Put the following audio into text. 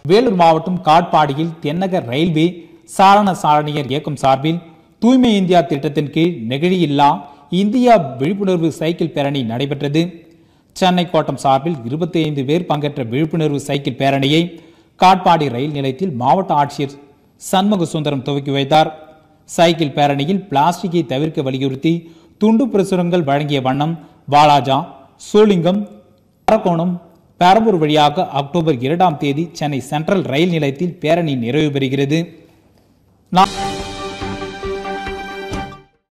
வேலூர் மாவட்டம் காட்பாடியில் தென்னக ரயில்வே சாரண சாரணியர் இயக்கம் சார்பில் தூய்மை இந்தியா திட்டத்தின் கீழ் நெகிழியில்லா இந்தியா விழிப்புணர்வு சைக்கிள் பேரணி நடைபெற்றது சென்னை கோட்டம் சார்பில் 25 பேர் பங்கேற்ற விழிப்புணர்வு சைக்கிள் பேரணியை காட்பாடி ரயில் நிலையத்தில் மாவட்ட ஆட்சியர் சண்முக சுந்தரம் துவக்கி வைத்தார் சைக்கிள் பேரணியில் பிளாஸ்டிக்கை தவிர்க்க வலியுறுத்தி துண்டு பிரசுரங்கள் வழங்கிய வண்ணம் வாலாஜா சோளிங்கம் அரக்கோணம் பெரம்பூர் வழியாக அக்டோபர் இரண்டாம் தேதி சென்னை சென்ட்ரல் ரயில் நிலையத்தில் பேரணி நிறைவு பெறுகிறது நா-